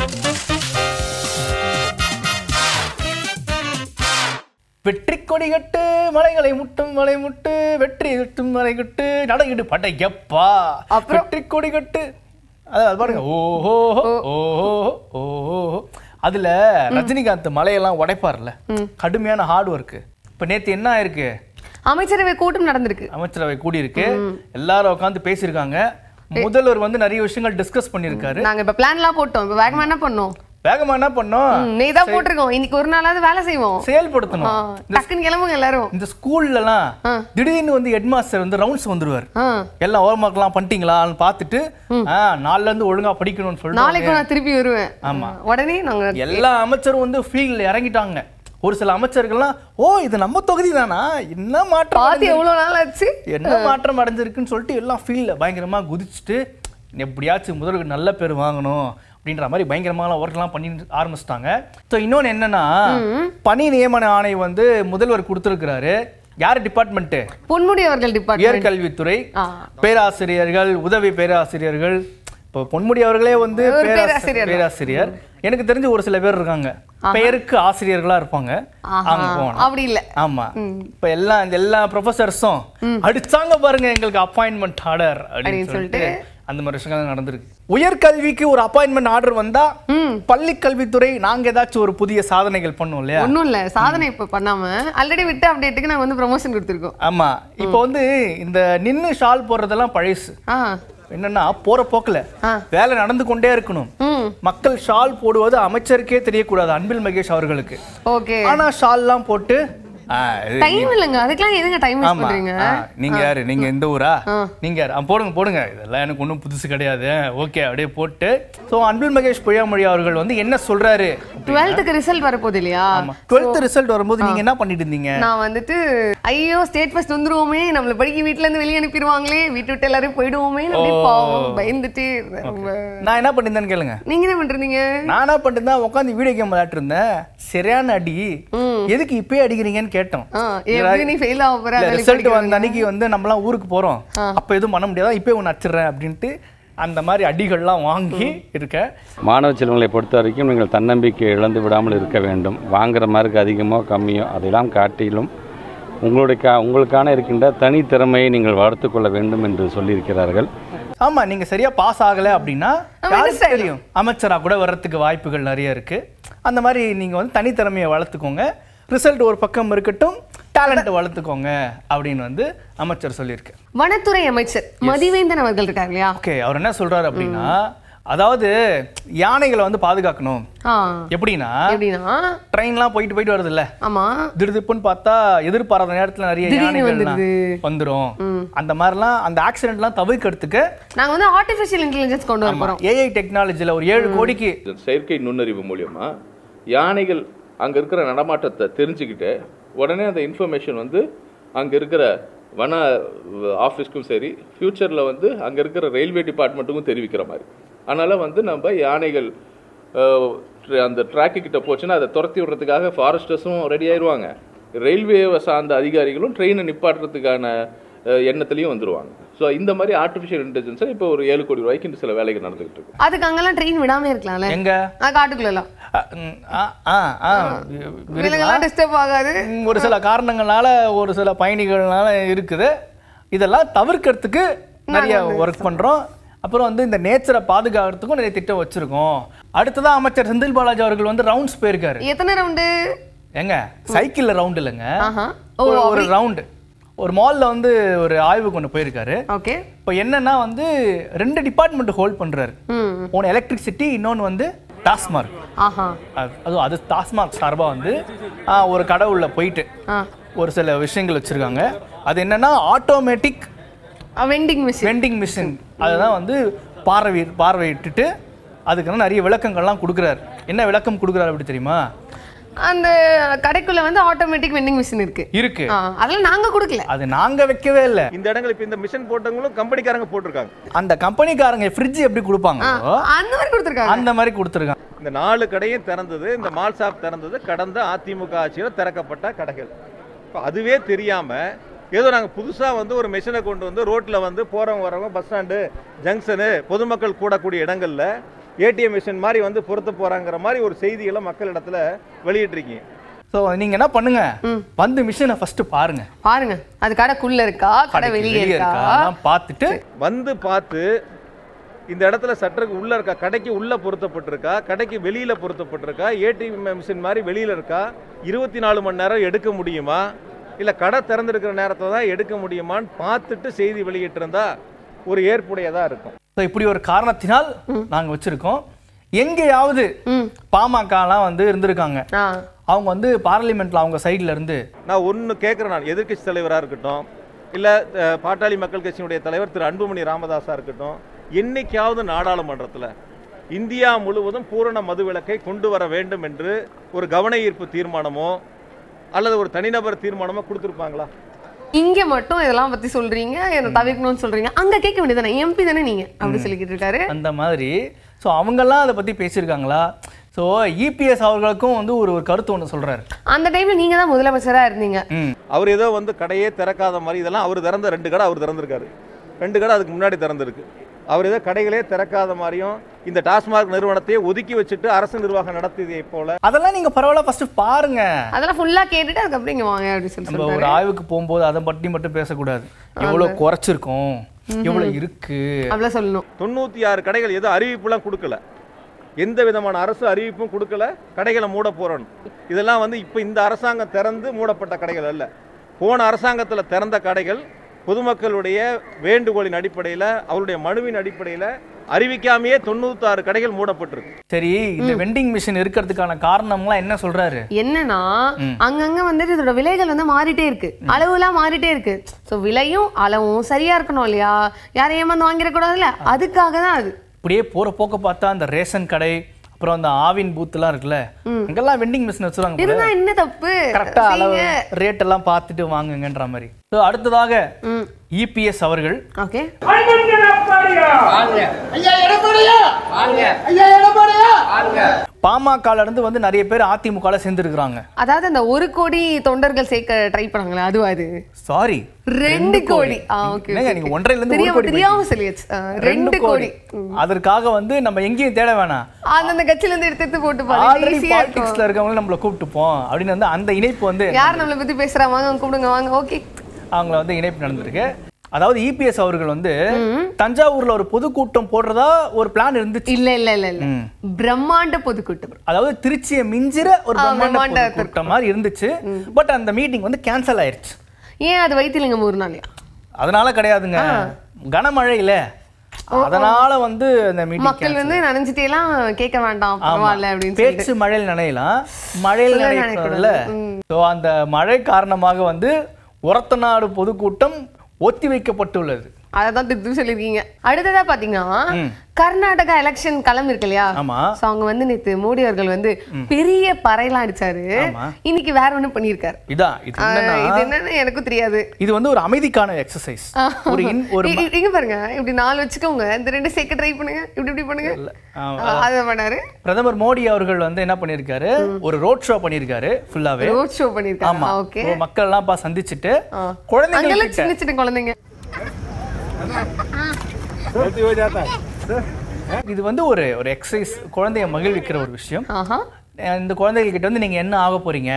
வெற்றி கொடி கட்டு மலைகளை முட்டும் மலை முட்டு வெற்றி கட்டும் மலை கட்டு நடையிடு படையப்பா அப்புறம்? வெற்றி கொடி கட்டு அதான் அது பாருங்க ஓஹோ ஓஹோ ஓஹோ அதுல ரஜினிகாந்த் மலையெல்லாம் உடைப்பார்ல கடுமையான ஹார்ட் ஒர்க் இப்ப நேத்து என்ன ஆயிருக்கு அமைச்சரவை கூட்டம் நடந்திருக்கு அமைச்சரவை கூடியிருக்கு எல்லாரும் உட்காந்து பேசியிருக்காங்க முதல்வர் வந்து நிறைய விஷயங்கள் டிஸ்கஸ் பண்ணியிருக்காரு நாங்க இப்ப பிளான்லாம் போட்டோம் இப்ப வேகமா என்ன பண்ணோம் வேகமா என்ன பண்ணோம் நீ தான் போட்டிருக்கோம் இன்னைக்கு ஒரு நாளாவது வேலை செய்வோம் ஆ, செயல்படுத்தணும் டக்குன்னு கிளம்புங்க எல்லாரும் இந்த ஸ்கூல்லலாம் ஆ. திடீர்னு வந்து ஹெட் மாஸ்டர் வந்து ரவுண்ட்ஸ் வந்துருவார் ஆ. எல்லாம் ஹோம் ஒர்க்லாம் பண்ணிட்டீங்களான்னு பார்த்துட்டு ஆ, நாளைல இருந்து ஒழுங்கா படிக்கணும்னு சொல்லிட்டு நாளைக்கு நான் திருப்பி வருவேன் ஆமா. உடனே நாங்க எல்லா அமைச்சரும் வந்து ஃபீல்ட்ல இறங்கிட்டாங்க ஒரு சில அமைச்சர்கள்லாம் ஓ இது நம்ம தொகுதி தானா என்ன மாற்றம் பாத்து எவ்வளவு நாள் ஆச்சு என்ன மாற்றம் அடைஞ்சிருக்குன்னு சொல்லிட்டு எல்லாம் ஃபீல்ட்ல பயங்கரமா குதிச்சுட்டு எப்படியாச்சும் முதல்வர் நல்ல பேர் வாங்கணும் அப்படின்ற மாதிரி பயங்கரமான ஒர்க்லாம் பண்ணி ஆரம்பிச்சிட்டாங்க ஸோ இன்னொன்று என்னன்னா பணி நியமன ஆணை வந்து முதல்வர் கொடுத்துருக்கிறாரு யார் டிபார்ட்மெண்ட்டு பொன்முடி அவர்கள் டிபார்ட்மெண்ட் உயர்கல்வித்துறை ஆ. பேராசிரியர்கள் உதவி பேராசிரியர்கள் இப்போ பொன்முடி அவர்களே வந்து ஒரு பேராசி- பேராசிரியர் தான். பேராசிரியர் எனக்கு தெரிஞ்சு ஒரு சில பேர் இருக்காங்க பெயருக்கு ஆசிரியர்களா இருப்பாங்க அவங்க போகணும் அப்படி இல்ல ஆமா இப்ப எல்லா இந்த எல்லா ப்ரொஃபசர்ஸும் அடிச்சாங்க பாருங்க எங்களுக்கு அப்பாயின்மெண்ட் ஆர்டர் அப்படின்னு அப்படின்னு சொல்லிட்டு அந்த மாதிரி விஷயங்கள் நடந்திருக்கு உயர்கல்விக்கு ஒரு அப்பாயின்மெண்ட் ஆர்டர் வந்தா பள்ளி கல்வித்துறை நாங்க ஏதாச்சும் ஒரு புதிய சாதனைகள் பண்ணோம் இல்லையா ஒண்ணும் இல்ல சாதனை இப்ப பண்ணாம ஆல்ரெடி விட்டு அப்டேட்டுக்கு நாங்க வந்து ப்ரமோஷன் கொடுத்துருக்கோம் ஆமா இப்போ வந்து இந்த நின்னு ஷால் போடுறதெல்லாம் பழசு ஆ என்னன்னா போற போக்குல ஆ. வேலை நடந்து கொண்டே இருக்கணும் ம் மக்கள் ஷால் போடுவது அமைச்சருக்கே தெரியக்கூடாது அன்பில் மகேஷ் அவர்களுக்கு ஓகே ஆனா ஷால்லாம் போட்டு ஆ, இது- டைம் இல்லைங்க அதுக்கெல்லாம் எதுங்க டைம் வேஸ்ட் ஆமா பண்றீங்க ஆ, நீங்க யாரு நீங்க எந்த ஊரா நீங்க யாரு ஆ, போடுங்க போடுங்க இதெல்லாம் எனக்கு ஒன்றும் புதுசு கிடையாது ஓகே அப்படியே போட்டு ஸோ அன்பில் மகேஷ் பொய்யாமொழி அவர்கள் வந்து என்ன சொல்றாரு டுவெல்த்துக்கு ரிசல்ட் வரப்போகுது இல்லையா டுவெல்த் ரிசல்ட் வரும்போது நீங்க என்ன பண்ணிட்டு இருந்தீங்க நான் வந்துட்டு ஐயோ ஸ்டேட் ஃபர்ஸ்ட் வந்துருவோமே நம்மள படிக்க வீட்ல இருந்து வெளியே அனுப்பிடுவாங்களே வீட்டு விட்டு எல்லாரும் போயிடுவோமே அப்படி பாவம் பயந்துட்டு ரொம்ப நான் என்ன பண்ணியிருந்தேன்னு கேளுங்க நீங்க என்ன பண்றீங்க நான் என்ன பண்ணிட்டு உட்காந்து வீடியோ கேம் விளையாட்டு இருந்தேன் சரியான அடி எதுக்கு இப்பயே அடிக்கிறீங்கன்னு கேட்டோம் ஆ, எப்படி நீ ஃபெயில் ஆக போற வேலைக்கு ரிசல்ட் படிக்க வந்த அன்னைக்கு வந்து நம்மலாம் ஊருக்கு போறோம் அப்ப எதுவும் பண்ண முடியாதா இப்பயே ஒன்று அடிச்சிடுறேன் அப்படின்ட்டு அந்த மாதிரி அடிகள்லாம் வாங்கி இருக்கேன் மாணவ செல்வங்களை பொறுத்த வரைக்கும் நீங்கள் தன்னம்பிக்கை இழந்து விடாமல் இருக்க வேண்டும் வாங்குற மார்க் அதிகமோ கம்மியோ அதெல்லாம் காட்டிலும் உங்களுடைய கா உங்களுக்கான இருக்கின்ற தனித்திறமையை நீங்கள் வளர்த்துக் கொள்ள வேண்டும் என்று சொல்லியிருக்கிறார்கள் ஆமா நீங்க சரியா பாஸ் ஆகல அப்படின்னா நம்ம என்ன யாருக்கு தெரியும் அமைச்சரா கூட வர்றதுக்கு வாய்ப்புகள் நிறைய இருக்கு அந்த மாதிரி நீங்க வந்து தனித்திறமையை வளர்த்துக்கோங்க ரிசல்ட் ஒரு பக்கம் இருக்கட்டும் டேலண்ட் வளர்த்துக்கோங்க அப்படின்னு வந்து அமைச்சர் சொல்லியிருக்கு வனத்துறை அமைச்சர் மதிவேந்தன் அவர்கள் இருக்காங்க இல்லையா ஓகே அவர் என்ன சொல்றாரு அப்படின்னா அதாவது யானைகளை வந்து பாதுகாக்கணும் ஆ எப்படின்னா எப்படின்னா ட்ரெயின்லாம் போயிட்டு போயிட்டு வருது இல்ல ஆமா திடுதிப்புன்னு பார்த்தா எதிர்பாராத நேரத்துல நிறைய திடீர்னு யானைகள்லாம் வந்துடுது. வந்துரும் அந்த மாதிரிலாம் அந்த ஆக்சிடென்ட்லாம் தவிர்க்கிறதுக்கு நாங்க வந்து ஆர்டிஃபிஷியல் இன்டெலிஜென்ஸ் கொண்டு வர போறோம் ஏஐ டெக்னாலஜில ஒரு ஏழு கோடிக்கு செயற்கை நுண்ணறிவு மூலியமா யானைகள் அங்க இருக்கிற நடமாட்டத்தை தெரிஞ்சுக்கிட்டு உடனே அந்த இன்ஃபர்மேஷன் வந்து அங்க இருக்கிற வன ஆஃபீஸ்க்கும் சரி ஃப்யூச்சரில் வந்து அங்க இருக்கிற ரயில்வே டிபார்ட்மெண்ட்டுக்கும் தெரிவிக்கிற மாதிரி அதனால வந்து நம்ம யானைகள் அஹ், அந்த ட்ராக்கு கிட்ட போச்சுன்னா அதை துரத்தி விடுறதுக்காக ஃபாரஸ்டர்ஸும் ரெடி ஆயிடுவாங்க ரயில்வே சார்ந்த அதிகாரிகளும் ட்ரெயினை நிப்பாட்டுறதுக்கான அஹ், எண்ணத்துலையும் வந்துருவாங்க ஸோ இந்த மாதிரி ஆர்டிஃபிஷியல் இன்டெலிஜென்ஸை இப்போ ஒரு ஏழு கோடி ரூபாய்க்கு இந்த சில வேலைகள் நடந்துகிட்டு இருக்கு அதுக்கு அங்கெல்லாம் ட்ரெயின் விடாம இருக்கலாம்ல எங்க ஆ காட்டுக்குள்ள அ, ம், ஆ, ஆ, ஆ, விருது. விலங்கெல்லாம் டிஸ்டர்ப் ஆகாது ம், ஒரு சில காரணங்களால ஒரு சில பயணிகள்னால இருக்குது இதெல்லாம் தவிர்க்கிறதுக்கு நிறைய ஒர்க் பண்றோம் அப்புறம் வந்து இந்த நேச்சரை பாதுகாக்கிறதுக்கும் நிறைய திட்டம் வச்சிருக்கோம் அடுத்ததான் அமைச்சர் செந்தில் பாலாஜி அவர்கள் வந்து ரவுண்ட்ஸ் போயிருக்காரு எத்தனை ரவுண்டு ஏங்க சைக்கிள்ல ரவுண்ட் இல்லைங்க ஆஹா ஓ ஒரு- ஒரு ரவுண்டு ஒரு மால்ல வந்து ஒரு ஆய்வுக்கு ஒன்று போயிருக்காரு ஓகே இப்போ என்னன்னா வந்து ரெண்டு டிபார்ட்மெண்ட் ஹோல்ட் பண்றாரு ம் ஒன்று எலக்ட்ரிசிட்டி இன்னொன்று வந்து டாஸ்மார்க் ஆஹா அது அதுவும் அது டாஸ்மாக் சார்பாக வந்து ஆ, ஒரு கடை உள்ள போயிட்டு ஆ ஒரு சில விஷயங்கள் வச்சிருக்காங்க அது என்னன்னா automatic vending machine vending machine அதுதான் வந்து பார்வை பார்வையிட்டுட்டு அதுக்கு நிறைய விளக்கங்கள்லாம் கொடுக்குறாரு என்ன விளக்கம் கொடுக்குறாரு அப்படி தெரியுமா அந்த கடைக்குள்ள வந்து ஆட்டோமேட்டிக் வெண்டிங் மிஷின் இருக்கு இருக்கு ஆ, அதெல்லாம் நாங்க கொடுக்கல அது நாங்க வைக்கவே இல்லை இந்த இடங்கள் இப்ப இந்த மிஷன் போட்டவங்களும் கம்பெனிக்காரங்க போட்டிருக்காங்க அந்த கம்பெனிக்காரங்க ஃப்ரிட்ஜ் எப்படி கொடுப்பாங்களோ அந்த மாதிரி கொடுத்துருக்காங்க அந்த மாதிரி கொடுத்துருக்காங்க இந்த நாலு கடையும் திறந்தது இந்த மால் ஷாப் திறந்தது கடந்த அதிமுக ஆட்சியில் திறக்கப்பட்ட கடைகள் இப்போ அதுவே தெரியாம ஏதோ நாங்கள் புதுசாக வந்து ஒரு மிஷினை கொண்டு வந்து ரோட்டில் வந்து போகிறவங்க வரவங்க பஸ் ஸ்டாண்டு ஜங்ஷனு பொதுமக்கள் கூடக்கூடிய இடங்கள்ல ஏடிஎம் மிஷின் மாதிரி வந்து பொருத்த போறாங்கிற மாதிரி ஒரு செய்திகளை மக்களிடத்துல வெளியிட்டிருக்கீங்க ஸோ நீங்க என்ன பண்ணுங்க வந்து மிஷினை ஃபர்ஸ்ட் பாருங்க பாருங்க அது கடைக்குள்ள இருக்கா கடை வெளியே இருக்கா அதெல்லாம் பார்த்துட்டு வந்து பார்த்து இந்த இடத்துல சட்டருக்கு உள்ள இருக்கா கடைக்கு உள்ள பொருத்தப்பட்டிருக்கா கடைக்கு வெளியில பொருத்தப்பட்டிருக்கா ஏடிஎம் மிஷின் மாதிரி வெளியில இருக்கா இருபத்தி நாலு மணி நேரம் எடுக்க முடியுமா இல்ல கடை திறந்திருக்கிற நேரத்தை தான் எடுக்க முடியுமான்னு பார்த்துட்டு செய்தி வெளியிட்டிருந்தா ஒரு ஏற்புடையதா இருக்கும் ஸோ இப்படி ஒரு காரணத்தினால் நாங்க வச்சிருக்கோம் எங்கேயாவது பாமகலாம் வந்து இருந்திருக்காங்க ஆ அவங்க வந்து பார்லிமெண்ட்ல அவங்க சைடுல இருந்து நான் ஒன்று கேட்குறேன் நான் எதிர்க்கட்சி தலைவராக இருக்கட்டும் இல்லை பாட்டாளி மக்கள் கட்சியினுடைய தலைவர் திரு அன்புமணி ராமதாஸாக இருக்கட்டும் என்னைக்காவது நாடாளுமன்றத்தில் இந்தியா முழுவதும் பூரண மதுவிலக்கை கொண்டு வர வேண்டும் என்று ஒரு கவன ஈர்ப்பு தீர்மானமோ அல்லது ஒரு தனிநபர் தீர்மானமோ கொடுத்துருப்பாங்களா இங்க மட்டும் இதெல்லாம் பத்தி சொல்றீங்க என்ன தவிர்க்கணும்னு சொல்றீங்க அங்க கேட்க வேண்டியதானே எம்பி தானே நீங்க அப்படி சொல்லிக்கிட்டு இருக்காரு அந்த மாதிரி ஸோ அவங்கெல்லாம் அதை பத்தி பேசியிருக்காங்களா ஸோ இபிஎஸ் அவர்களுக்கும் வந்து ஒரு ஒரு கருத்து ஒன்று சொல்றாரு அந்த டைம்ல நீங்க தான் முதலமைச்சரா இருந்தீங்க ம் அவர் ஏதோ வந்து கடையே திறக்காத மாதிரி இதெல்லாம் அவர் திறந்த ரெண்டு கடை அவர் திறந்திருக்காரு ரெண்டு கடை அதுக்கு முன்னாடி திறந்திருக்கு அவர் ஏதோ கடைகளே திறக்காத மாதிரியும் இந்த டாஸ்மாக் நிறுவனத்தையே ஒதுக்கி வச்சுட்டு அரசு நிர்வாகம் நடத்தியதை போல அதெல்லாம் நீங்க பரவாயில்ல ஃபர்ஸ்ட் பாருங்க அதெல்லாம் ஃபுல்லா கேட்டுட்டு அதுக்கப்புறம் இங்க வாங்க அப்படின்னு சொல்லி நம்ம ஒரு சொல்றாரு ஆய்வுக்கு போகும்போது அதை பற்றி மட்டும் பேசக்கூடாது எவ்வளவு குறைச்சிருக்கோம் எவ்வளவு இருக்கு அப்படிலாம் சொல்லணும் தொண்ணூற்றி ஆறு கடைகள் எதுவும் அறிவிப்புலாம் கொடுக்கல எந்த விதமான அரசு அறிவிப்பும் கொடுக்கல கடைகளை மூட போறோம் இதெல்லாம் வந்து இப்போ இந்த அரசாங்கம் திறந்து மூடப்பட்ட கடைகள் அல்ல போன அரசாங்கத்தில் திறந்த கடைகள் பொதுமக்களுடைய வேண்டுகோளின் அடிப்படையில் அவருடைய மனுவின் அடிப்படையில் அறிவிக்காமையே தொண்ணூத்தாறு கடைகள் மூடப்பட்டிருக்கு சரி இந்த வெண்டிங் மிஷின் இருக்கிறதுக்கான காரணம்லாம் என்ன சொல்றாரு என்னன்னா அங்கங்க வந்துட்டு இதோட விலைகள் வந்து மாறிட்டே இருக்கு அளவுலாம் மாறிட்டே இருக்கு சோ விலையும் அளவும் சரியா இருக்கணும் இல்லையா யாரையும் ஏமாந்து வாங்கிடக்கூடாதுல்ல அதுக்காக தான் அது இப்படியே போற போக்க பார்த்தா அந்த ரேஷன் கடை அப்புறம் அந்த ஆவின் பூத்லாம் இருக்குல்ல அங்கெல்லாம் வெண்டிங் மிஷின் வச்சுருவாங்க இருந்தா என்ன தப்பு கரெக்டா அளவு செய்யுங்க. ரேட் எல்லாம் பார்த்துட்டு வாங்குங்கன்ற மாதிரி So, அடுத்ததாக ம் இபிஎஸ் அவர்கள் ஓகே பாமகல இருந்து வந்து நிறைய பேர் அதிமுகல சேர்ந்துருக்காங்க அதாவது அந்த ஒரு கோடி தொண்டர்கள் சேர்க்க ட்ரை பண்ணாங்களே அதுவா அது சாரி ரெண்டு கோடி ஆ ஓகே என்னங்க, நீங்க ஒன்றரைல இருந்து ஒரு தெரியாம கோடி தெரியாம சொல்லியாச்சு ஆ, ரெண்டு கோடி அதற்காக வந்து நம்ம எங்கேயும் தேட வேணாம் அந்தந்த கட்சியில இருந்து எடுத்து எடுத்து போட்டு பாருங்க ஆல்ரெடி ஈஸியா இருக்கும் பாலிடிக்ஸ்ல இருக்கவங்க நம்மள கூப்பிட்டுப்போம் அப்படின்னு வந்து அந்த இணைப்பு வந்து யார் நம்மளை பத்தி பேசுறாங்க வாங்க கூப்பிடுங்க வாங்க ஓகே அவங்கள வந்து இணைப்பு நடந்திருக்கு அதாவது இபிஎஸ் அவர்கள் வந்து தஞ்சாவூர்ல ஒரு பொதுக்கூட்டம் போடுறதா ஒரு பிளான் இருந்துச்சு இல்ல இல்ல இல்ல இல்ல பிரம்மாண்ட பொதுக்கூட்டம் அதாவது திருச்சியை மிஞ்சிற ஒரு ஆ, பிரம்மாண்ட பிரம்மாண்ட கூட்டம் மாதிரி இருந்துச்சு பட் அந்த மீட்டிங் வந்து கேன்சல் ஆயிருச்சு ஏன் அது வைத்திலிங்கம் ஒரு நாளையா அதனால கிடையாதுங்க கனமழை இல்ல அதனால வந்து அந்த மீட்டிங் மக்கள் வந்து நினைச்சிட்டே எல்லாம் கேட்க வேண்டாம் பரவாயில்ல அப்படின்னு சொல்லிட்டு பேச்சு மழையில் நனையலாம் மழையில் மழையில நனைக்கிறதுல ஸோ அந்த மழை காரணமாக வந்து உரத்தநாடு பொதுக்கூட்டம் ஒத்தி வைக்கப்பட்டுள்ளது அததான் திருத்தி சொல்லிருக்கீங்க அடுத்ததா பாத்தீங்கன்னா கர்நாடகா எலெக்ஷன் களம் இருக்கு இல்லையா ஆமா சோ அவங்க வந்து நேத்து மோடி அவர்கள் வந்து பெரிய பறையெல்லாம் அடிச்சாரு ஆமா. இன்னைக்கு வேற ஒண்ணு பண்ணிருக்காரு இதான் இது என்னன்னா இது என்னன்னு எனக்கும் தெரியாது இது வந்து ஒரு அமைதிக்கான எக்ஸசைஸ் ஒரு இன் ஒரு இ- இ- இங்க பாருங்க இப்படி நாலு வச்சுக்கோங்க இந்த ரெண்டு சேர்க்க ட்ரை பண்ணுங்க இப்படி இப்படி பண்ணுங்க ஆமா. ஆ, அதை பண்ணாரு பிரதமர் மோடி அவர்கள் வந்து என்ன பண்ணியிருக்காரு ஒரு ரோட் ஷோ பண்ணியிருக்காரு ஃபுல்லாவே ரோட் ஷோ பண்ணிருக்காங்க ஆமா ஓகே இப்போ மக்கள் எல்லாம் பா சந்திச்சுட்டு குழந்தைங்க அங்கெல்லாம் சின்ன சின்ன குழந்தைங்க இது வந்து ஒரு ஒரு எக்ஸசைஸ் குழந்தைய மகிழ்விக்கிற ஒரு விஷயம் ஆஹா அஹ் இந்த குழந்தைகள் கிட்ட வந்து நீங்க என்ன ஆக போறீங்க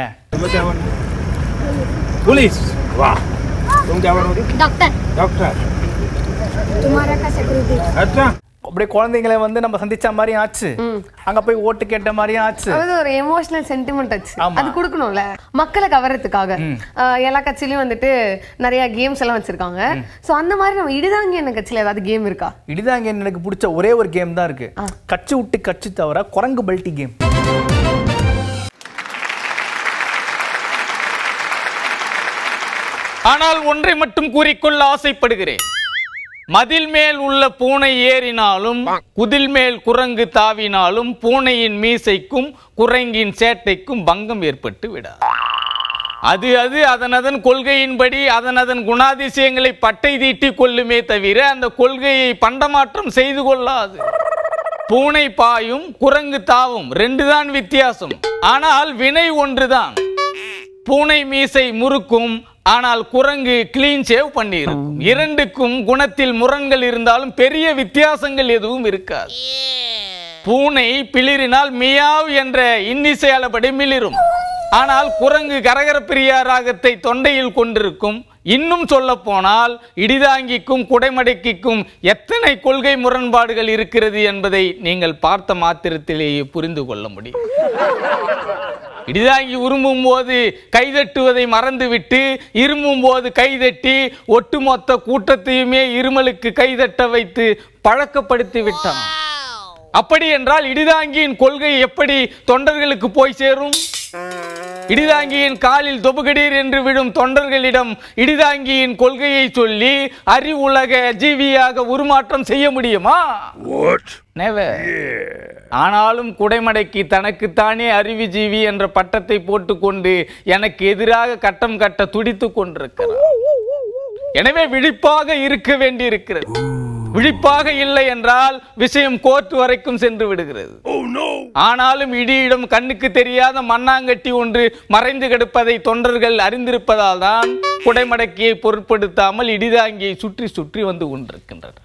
पुलिस वाह तुम क्या बनोगी डॉक्टर डॉक्टर तुम्हारा का सिक्योरिटी अच्छा அப்படியே குழந்தைங்களை வந்து நம்ம சந்திச்ச மாதிரியும் ஆச்சு அங்க போய் ஓட்டு கேட்ட மாதிரியும் ஆச்சு அதாவது ஒரு எமோஷனல் சென்டிமெண்ட் ஆச்சு ஆமா. அது கொடுக்கணும்ல மக்களை கவர்றதுக்காக ஆஹ் எல்லா கட்சியிலயும் வந்துட்டு நிறைய கேம்ஸ் எல்லாம் வச்சிருக்காங்க சோ அந்த மாதிரி நம்ம இடிதாங்கி என்ன கட்சியில ஏதாவது கேம் இருக்கா இடிதாங்க எனக்கு பிடிச்ச ஒரே ஒரு கேம் தான் இருக்கு கச்சு விட்டு கச்சு தவிர குரங்கு பல்ட்டி கேம் ஆனால் ஒன்றை மட்டும் கூறிக்கொள்ள ஆசைப்படுகிறேன் மதில் மேல் உள்ள பூனை ஏறினாலும் குதில் மேல் குரங்கு தாவினாலும் பூனையின் மீசைக்கும் குரங்கின் சேட்டைக்கும் பங்கம் ஏற்பட்டு விடாது அது அது அதனதன் கொள்கையின்படி அதனதன் குணாதிசயங்களை பட்டை தீட்டி கொள்ளுமே தவிர அந்த கொள்கையை பண்டமாற்றம் செய்து கொள்ளாது பூனை பாயும் குரங்கு தாவும் ரெண்டு தான் வித்தியாசம் ஆனால் வினை ஒன்றுதான் பூனை மீசை முறுக்கும் ஆனால் குரங்கு கிளீன் சேவ் பண்ணி இருக்கும் இரண்டுக்கும் குணத்தில் முரண்கள் இருந்தாலும் பெரிய வித்தியாசங்கள் எதுவும் இருக்காது பூனை பிளிரினால் மியாவ் என்ற இன்னிசை அளபடி மிளிரும் ஆனால் குரங்கு கரகர பிரியா ராகத்தை தொண்டையில் கொண்டிருக்கும் இன்னும் சொல்ல போனால் இடிதாங்கிக்கும் குடைமடக்கிக்கும் எத்தனை கொள்கை முரண்பாடுகள் இருக்கிறது என்பதை நீங்கள் பார்த்த மாத்திரத்திலேயே புரிந்து கொள்ள முடியும் இடிதாங்கி உருமும் போது கைதட்டுவதை மறந்துவிட்டு இருமும் போது கைதட்டி ஒட்டுமொத்த கூட்டத்தையுமே இருமலுக்கு கைதட்ட வைத்து பழக்கப்படுத்தி விட்டான் அப்படி என்றால் இடிதாங்கியின் கொள்கை எப்படி தொண்டர்களுக்கு போய் சேரும் இடிதாங்கியின் காலில் தொபுகடீர் என்று விழும் தொண்டர்களிடம் இடிதாங்கியின் கொள்கையை சொல்லி அறிவுலக ஜீவியாக உருமாற்றம் செய்ய முடியுமா Never. ஆனாலும் குடைமடைக்கு தனக்குத்தானே அறிவுஜீவி என்ற பட்டத்தை போட்டுக்கொண்டு எனக்கு எதிராக கட்டம் கட்ட துடித்துக் கொண்டிருக்கிறார் எனவே விழிப்பாக இருக்க வேண்டியிருக்கிறது விழிப்பாக இல்லை என்றால் விஷயம் கோர்ட் வரைக்கும் சென்று விடுகிறது ஆனாலும் இடியிடம் கண்ணுக்கு தெரியாத மண்ணாங்கட்டி ஒன்று மறைந்து கிடப்பதை தொண்டர்கள் அறிந்திருப்பதால் தான் குடைமடக்கியை பொருட்படுத்தாமல் இடிதாங்கியை சுற்றி சுற்றி வந்து கொண்டிருக்கின்றனர்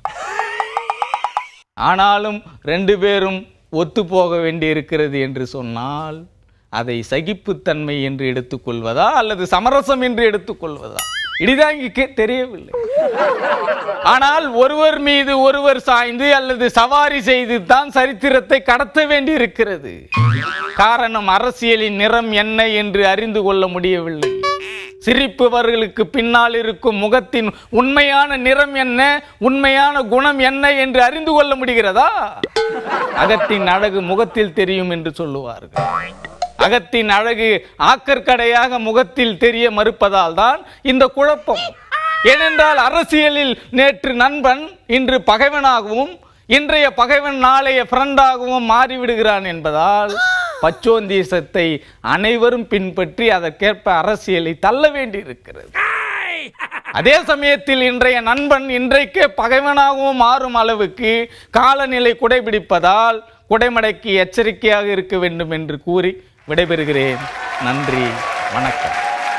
ஆனாலும் ரெண்டு பேரும் ஒத்து போக வேண்டியிருக்கிறது என்று சொன்னால் அதை சகிப்புத்தன்மை என்று எடுத்துக்கொள்வதா அல்லது சமரசம் என்று எடுத்துக்கொள்வதா இடிதாங்கிக்கு தெரியவில்லை ஆனால் ஒருவர் மீது ஒருவர் சாய்ந்து அல்லது சவாரி செய்து தான் சரித்திரத்தை கடத்த வேண்டி இருக்கிறது காரணம் அரசியலின் நிறம் என்ன என்று அறிந்து கொள்ள முடியவில்லை சிரிப்பவர்களுக்கு பின்னால் இருக்கும் முகத்தின் உண்மையான நிறம் என்ன உண்மையான குணம் என்ன என்று அறிந்து கொள்ள முடிகிறதா அகத்தின் அழகு முகத்தில் தெரியும் என்று சொல்லுவார்கள் அகத்தின் அழகு ஆக்கற்கடையாக முகத்தில் தெரிய மறுப்பதால் தான் இந்த குழப்பம் ஏனென்றால் அரசியலில் நேற்று நண்பன் இன்று பகைவனாகவும் இன்றைய பகைவன் நாளைய ஃப்ரெண்டாகவும் மாறிவிடுகிறான் என்பதால் பச்சோந்தீசத்தை அனைவரும் பின்பற்றி அதற்கேற்ப அரசியலை தள்ள வேண்டியிருக்கிறது அதே சமயத்தில் இன்றைய நண்பன் இன்றைக்கே பகைவனாகவும் மாறும் அளவுக்கு காலநிலை குடைபிடிப்பதால் குடைமடைக்கு எச்சரிக்கையாக இருக்க வேண்டும் என்று கூறி விடைபெறுகிறேன் நன்றி வணக்கம்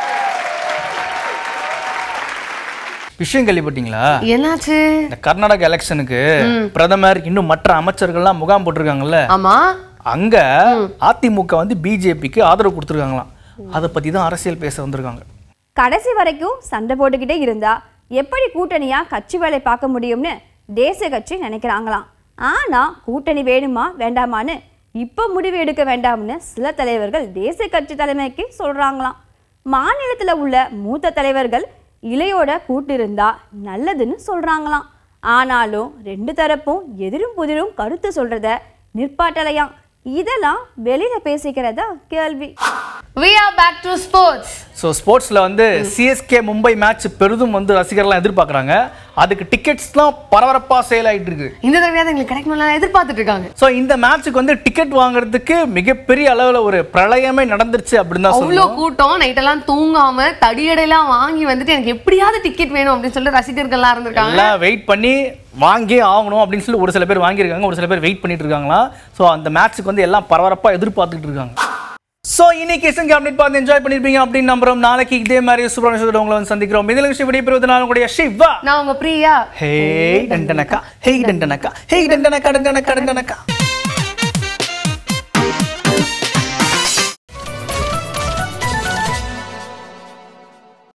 விஷயம் கேள்விப்பட்டீங்களா என்னாச்சு இந்த கர்நாடக எலெக்ஷனுக்கு பிரதமர் இன்னும் மற்ற அமைச்சர்கள்லாம் முகாம் போட்டிருக்காங்கல்ல ஆமா அங்க அதிமுக வந்து பிஜேபிக்கு ஆதரவு கொடுத்துருக்காங்களாம் அதை பத்தி தான் அரசியல் பேச வந்திருக்காங்க கடைசி வரைக்கும் சண்டை போட்டுக்கிட்டே இருந்தா எப்படி கூட்டணியா கட்சி வேலை பார்க்க முடியும்னு தேசிய கட்சி நினைக்கிறாங்களாம் ஆனா கூட்டணி வேணுமா வேண்டாமான்னு இப்போ முடிவு எடுக்க வேண்டாம்னு சில தலைவர்கள் தேசிய கட்சி தலைமைக்கு சொல்றாங்களாம் மாநிலத்துல உள்ள மூத்த தலைவர்கள் இலையோட கூட்டு இருந்தா நல்லதுன்னு சொல்றாங்களாம் ஆனாலும் ரெண்டு தரப்பும் எதிரும் புதிரும் கருத்து சொல்றத நிற்பாட்டலையாம் இதெல்லாம் வெளியில பேசிக்கிறதா கேள்வி we are back to sports so ஸ்போர்ட்ஸில் வந்து சிஎஸ்கே மும்பை மேட்ச் பெரிதும் வந்து ரசிகர்லாம் எதிர்பார்க்குறாங்க அதுக்கு டிக்கெட்ஸ்லாம் பரபரப்பாக சேல் ஆயிட்டு இருக்கு இந்த தடவையாவது எங்களுக்கு கிடைக்கணும்னு எதிர்பார்த்துட்டு இருக்காங்க ஸோ இந்த மேட்ச்சுக்கு வந்து டிக்கெட் வாங்குறதுக்கு மிகப்பெரிய அளவில் ஒரு பிரளயமே நடந்துருச்சு அப்படின்னு தான் அவ்வளோ சொல்லணும் கூட்டம் நைட்டெல்லாம் தூங்காம தடியடையெல்லாம் வாங்கி வந்துட்டு எனக்கு எப்படியாவது டிக்கெட் வேணும் அப்படின்னு சொல்லிட்டு ரசிகர்கள்லாம் இருந்திருக்காங்க எல்லாம் வெயிட் பண்ணி வாங்கியே ஆகணும் அப்படின்னு சொல்லி ஒரு சில பேர் வாங்கியிருக்காங்க ஒரு சில பேர் வெயிட் பண்ணிட்டு இருக்காங்களாம் ஸோ அந்த மேட்ச்சுக்கு வந்து எல்லாம் பரபரப்பாக எதிர்பார்த்துட்டு இருக்காங்க ஸோ இன்னைக்கு எஸ்என்கே அப்டேட் பார்த்து என்ஜாய் பண்ணிருப்பீங்க அப்படின்னு நம்புறோம் நாளைக்கு இதே மாதிரி சுப்ரமணிய உங்களை வந்து சந்திக்கிறோம் இதில் விஷயம் விடைபெறுவது நான் உங்களுடைய சிவா நான் உங்க பிரியா ஹே டண்டனக்கா ஹே டண்டனக்கா ஹே டண்டனக்கா டண்டனக்கா டண்டனக்கா